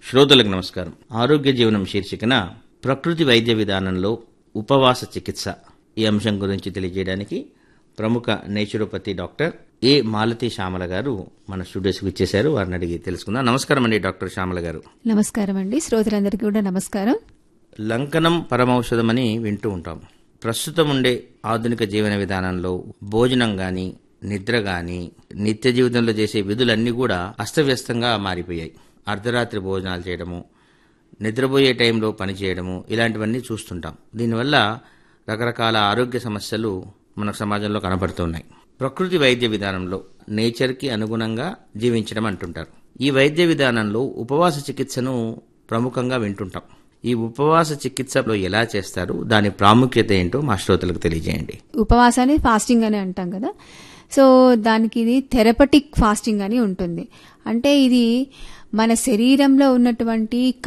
శ్రోతలకు నమస్కారం ఆరోగ్య జీవనం శీర్షికన ప్రకృతి వైద్య విధానంలో ఉపవాస చికిత్స ఈ అంశం గురించి తెలియజేయడానికి ప్రముఖ naturopathy doctor A Malathi Shyamala గారు మన స్టూడియోస్కి ఇచ్చేశారు వారిని అడిగి తెలుసుకుందాం నమస్కారం అండి డాక్టర్ శ్యామల గారు నమస్కారం అండి శ్రోతలందరికీ కూడా నమస్కారం లంకనం పరమౌషధం అని వింటూ ఉంటాం ప్రస్తుతం ఉండే ఆధునిక జీవన విధానంలో భోజనం గాని నిద్ర గాని నిత్య జీవితంలో చేసే విధులన్నీ కూడా అస్తవ్యస్తంగా మారిపోయాయి అర్ధరాత్రి భోజనాలు చేయడము నిద్రపోయే టైంలో పని చేయడము ఇలాంటివన్నీ చూస్తుంటాం దీనివల్ల రకరకాల ఆరోగ్య సమస్యలు మన సమాజంలో కనబడుతున్నాయి ప్రకృతి వైద్య విధానంలో నేచర్కి అనుగుణంగా జీవించడం అంటుంటారు ఈ వైద్య విధానంలో ఉపవాస చికిత్సను ప్రముఖంగా వింటుంటాం ఈ ఉపవాస చికిత్సలో ఎలా చేస్తారు దాని ప్రాముఖ్యత ఏంటో మా శ్రోతలకు తెలియజేయండి ఉపవాసాన్ని ఫాస్టింగ్ అని అంటాం కదా సో దానికి ఇది థెరపటిక్ ఫాస్టింగ్ అని ఉంటుంది అంటే ఇది మన శరీరంలో ఉన్నటువంటి